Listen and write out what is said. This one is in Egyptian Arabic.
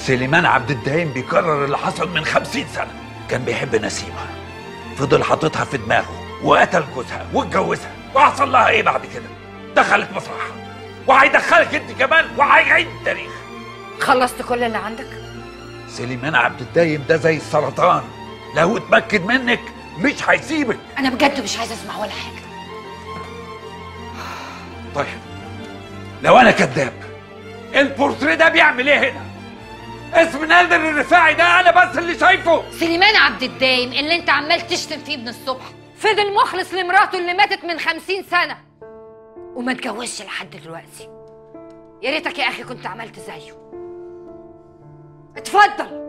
سليمان عبد الدايم بيكرر اللي حصل من خمسين سنة كان بيحب نسيمة فضل حاططها في دماغه وقتل جوزها واتجوزها وحصل لها ايه بعد كده دخلت مصحة وهيدخلك انت كمان وهيعيد التاريخ خلصت كل اللي عندك سليمان عبد الدايم ده زي السرطان لو اتمكن منك مش هيسيبك انا بجد مش عايزه اسمع ولا حاجه طيب لو انا كذاب البورتريه ده بيعمل ايه هنا اسم نادر الرفاعي ده انا بس اللي شايفه سليمان عبد الدايم اللي انت عمال تشتم فيه من الصبح فضل مخلص لمراته اللي ماتت من خمسين سنة وما اتجوزش لحد دلوقتي يا ريتك يا اخي كنت عملت زيه اتفضل